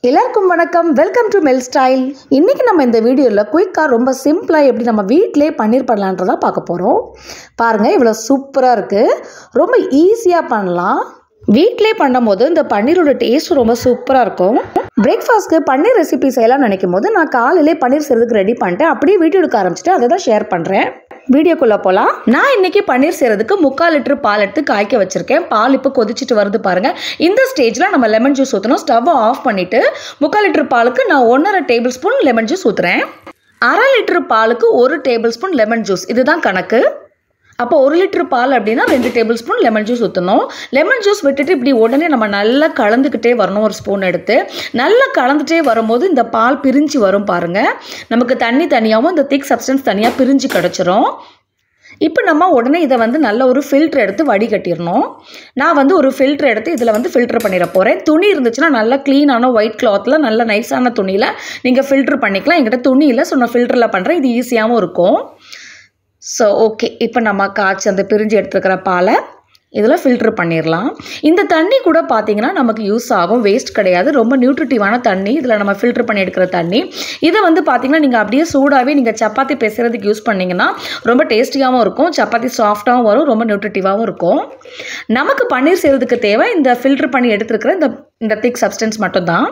எல்லாருக்கும் வணக்கம் welcome to Mel style இன்றைக்கி நம்ம இந்த வீடியோவில் குயிக்காக ரொம்ப சிம்பிளாக எப்படி நம்ம வீட்டிலே பன்னீர் பண்ணலான்றதை பார்க்க போகிறோம் பாருங்கள் இவ்வளோ சூப்பராக இருக்குது ரொம்ப ஈஸியாக பண்ணலாம் வீட்டிலே பண்ணும்போது இந்த பன்னீரோட டேஸ்ட் ரொம்ப சூப்பராக இருக்கும் பிரேக்ஃபாஸ்ட்க்கு பன்னீர் ரெசிபி செய்யலாம்னு நினைக்கும் போது நான் காலையிலே பன்னீர் செய்கிறதுக்கு ரெடி பண்ணிட்டேன் அப்படியே வீடியோ எடுக்க ஆரம்பிச்சிட்டு அதை தான் ஷேர் பண்ணுறேன் வீடியோக்குள்ளே போகலாம் நான் இன்னைக்கு பன்னீர் செய்கிறதுக்கு முக்கால் லிட்டர் பால் எடுத்து காய்க்க வச்சுருக்கேன் பால் இப்போ கொதிச்சிட்டு வருது பாருங்கள் இந்த ஸ்டேஜில் நம்ம லெமன் ஜூஸ் ஊற்றணும் ஸ்டவ்வை ஆஃப் பண்ணிவிட்டு முக்கால் லிட்டர் பாலுக்கு நான் ஒன்றரை டேபிள் ஸ்பூன் லெமன் ஜூஸ் ஊற்றுறேன் அரை லிட்டர் பாலுக்கு ஒரு டேபிள் ஸ்பூன் லெமன் ஜூஸ் இதுதான் கணக்கு அப்போ ஒரு லிட்டர் பால் அப்படின்னா ரெண்டு டேபிள் ஸ்பூன் லெமன் ஜூஸ் ஊற்றணும் லெமன் ஜூஸ் விட்டுட்டு இப்படி உடனே நம்ம நல்லா கலந்துக்கிட்டே வரணும் ஒரு ஸ்பூன் எடுத்து நல்லா கலந்துட்டே வரும்போது இந்த பால் பிரிஞ்சு வரும் பாருங்கள் நமக்கு தண்ணி தனியாகவும் இந்த திக் சப்ஸ்டன்ஸ் தனியாக பிரிஞ்சு கிடச்சிரும் இப்போ நம்ம உடனே இதை வந்து நல்ல ஒரு ஃபில்டர் எடுத்து வடிகட்டிடணும் நான் வந்து ஒரு ஃபில்டர் எடுத்து இதில் வந்து ஃபில்டர் பண்ணிட போகிறேன் துணி இருந்துச்சுன்னா நல்லா க்ளீனான ஒயிட் கிளாத்தில் நல்ல நைஸான துணியில் நீங்கள் ஃபில்டர் பண்ணிக்கலாம் என்கிட்ட துணி இல்லை ஸோ நான் ஃபில்டரில் பண்ணுறேன் இது ஈஸியாகவும் இருக்கும் ஸோ ஓகே இப்போ நம்ம காய்ச்சி அந்த பிரிஞ்சு எடுத்துருக்கிற பாலை இதில் ஃபில்டர் பண்ணிடலாம் இந்த தண்ணி கூட பார்த்தீங்கன்னா நமக்கு யூஸ் ஆகும் வேஸ்ட் கிடையாது ரொம்ப நியூட்ரிட்டிவான தண்ணி இதில் நம்ம ஃபில்டர் பண்ணி எடுக்கிற தண்ணி இதை வந்து பார்த்தீங்கன்னா நீங்கள் அப்படியே சூடாகவே நீங்கள் சப்பாத்தி பேசுகிறதுக்கு யூஸ் பண்ணிங்கன்னா ரொம்ப டேஸ்டியாகவும் இருக்கும் சப்பாத்தி சாஃப்டாகவும் வரும் ரொம்ப நியூட்ரிட்டிவாகவும் இருக்கும் நமக்கு பன்னீர் செய்கிறதுக்கு தேவை இந்த ஃபில்டர் பண்ணி எடுத்துருக்கிற இந்த இந்த திக் சப்ஸ்டன்ஸ் மட்டும்தான்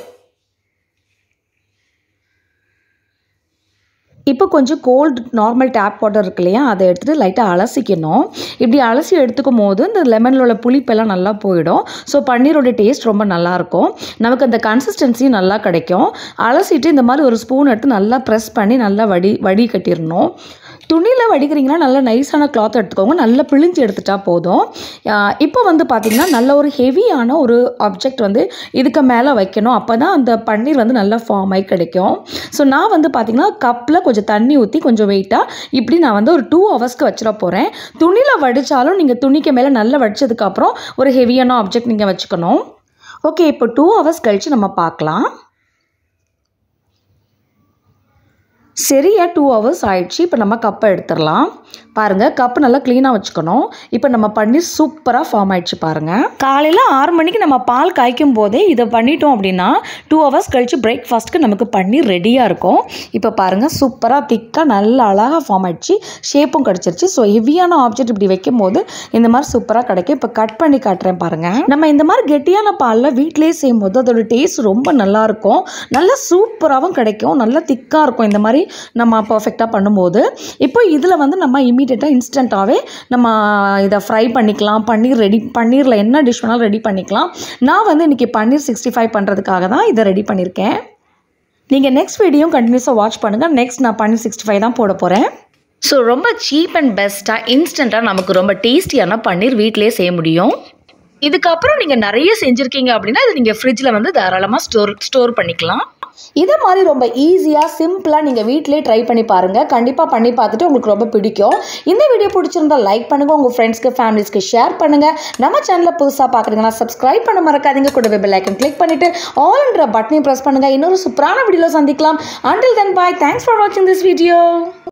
இப்போ கொஞ்சம் கோல்டு நார்மல் டேப் வாட்டர் இருக்கு இல்லையா அதை எடுத்துகிட்டு லைட்டாக அலசிக்கணும் இப்படி அலசி எடுத்துக்கும் போது இந்த லெமனில் உள்ள புளிப்பெல்லாம் நல்லா போயிடும் ஸோ பன்னீரோட டேஸ்ட் ரொம்ப நல்லாயிருக்கும் நமக்கு அந்த கன்சிஸ்டன்சியும் நல்லா கிடைக்கும் அலசிட்டு இந்த மாதிரி ஒரு ஸ்பூன் எடுத்து நல்லா ப்ரெஸ் பண்ணி நல்லா வடி வடி கட்டிடணும் துணியில் வடிக்கிறீங்கன்னா நல்ல நைஸான கிளாத் எடுத்துக்கோங்க நல்லா பிழிஞ்சு எடுத்துட்டா போதும் இப்போ வந்து பார்த்திங்கன்னா நல்ல ஒரு ஹெவியான ஒரு ஆப்ஜெக்ட் வந்து இதுக்கு மேலே வைக்கணும் அப்போ தான் அந்த பன்னீர் வந்து நல்லா ஃபார்ம் ஆகி கிடைக்கும் ஸோ நான் வந்து பார்த்திங்கன்னா கப்பில் கொஞ்சம் தண்ணி ஊற்றி கொஞ்சம் வெயிட்டாக இப்படி நான் வந்து ஒரு டூ ஹவர்ஸ்க்கு வச்சிட போகிறேன் துணியில் வடித்தாலும் நீங்கள் துணிக்கு மேலே நல்லா வடித்ததுக்கப்புறம் ஒரு ஹெவியான ஆப்ஜெக்ட் நீங்கள் வச்சுக்கணும் ஓகே இப்போ டூ ஹவர்ஸ் கழித்து நம்ம பார்க்கலாம் சரியா டூ ஹவர்ஸ் ஆயிடுச்சு இப்போ நம்ம கப்பை எடுத்துடலாம் பாருங்கள் கப்பு நல்லா க்ளீனாக வச்சுக்கணும் இப்போ நம்ம பன்னீர் சூப்பராக ஃபார்ம் ஆயிடுச்சு பாருங்கள் காலையில் ஆறு மணிக்கு நம்ம பால் காய்க்கும் போதே இதை பண்ணிட்டோம் அப்படின்னா டூ ஹவர்ஸ் கழித்து பிரேக்ஃபாஸ்ட்டுக்கு நமக்கு பன்னீர் ரெடியாக இருக்கும் இப்போ பாருங்கள் சூப்பராக திக்காக நல்லா அழகாக ஃபார்ம் ஆயிடுச்சு ஷேப்பும் கிடச்சிருச்சு ஸோ ஹெவியான ஆப்ஜெக்ட் இப்படி வைக்கும் போது இந்த மாதிரி சூப்பராக கிடைக்கும் இப்போ கட் பண்ணி காட்டுறேன் பாருங்கள் நம்ம இந்த மாதிரி கெட்டியான பாலில் வீட்டிலேயே செய்யும் போது அதோட டேஸ்ட் ரொம்ப நல்லாயிருக்கும் நல்லா சூப்பராகவும் கிடைக்கும் நல்லா திக்காக இருக்கும் இந்த மாதிரி நம்ம பர்ஃபெக்டாக பண்ணும்போது இப்போ இதில் வந்து நம்ம இமீடியட்டாக இன்ஸ்டண்ட்டாகவே நம்ம இதை ஃப்ரை பண்ணிக்கலாம் பன்னீர் ரெடி பன்னீரில் என்ன டிஷ் வேணாலும் ரெடி பண்ணிக்கலாம் நான் வந்து இன்றைக்கி பன்னீர் சிக்ஸ்டி ஃபைவ் பண்ணுறதுக்காக தான் இதை ரெடி பண்ணியிருக்கேன் நீங்கள் நெக்ஸ்ட் வீடியோ கண்டினியூஸாக வாட்ச் பண்ணுங்கள் நெக்ஸ்ட் நான் பன்னீர் சிக்ஸ்டி ஃபைவ் தான் போட போகிறேன் ஸோ ரொம்ப சீப் அண்ட் பெஸ்ட்டாக இன்ஸ்டண்ட்டாக நமக்கு ரொம்ப டேஸ்டியான பன்னீர் வீட்டிலே செய்ய முடியும் இதுக்கப்புறம் நீங்கள் நிறைய செஞ்சுருக்கீங்க அப்படின்னா இது நீங்கள் ஃப்ரிட்ஜில் வந்து தாராளமாக ஸ்டோர் ஸ்டோர் பண்ணிக்கலாம் இதை மாதிரி ரொம்ப ஈஸியாக சிம்பிளாக நீங்கள் வீட்டிலே ட்ரை பண்ணி பாருங்கள் கண்டிப்பாக பண்ணி பார்த்துட்டு உங்களுக்கு ரொம்ப பிடிக்கும் இந்த வீடியோ பிடிச்சிருந்தா லைக் பண்ணுங்கள் உங்கள் ஃப்ரெண்ட்ஸ்க்கு ஃபேமிலிஸ்க்கு ஷேர் பண்ணுங்கள் நம்ம சேனலில் புதுசாக பார்க்குறீங்கன்னா சப்ஸ்கிரைப் பண்ண மறக்காதீங்க கூட பெல் ஐக்கன் கிளிக் பண்ணிவிட்டு ஆல்ன்ற பட்டனையும் ப்ரெஸ் பண்ணுங்கள் இன்னொரு சூப்பரான வீடியோவில் சந்திக்கலாம் until then bye thanks for வாட்சிங் திஸ் வீடியோ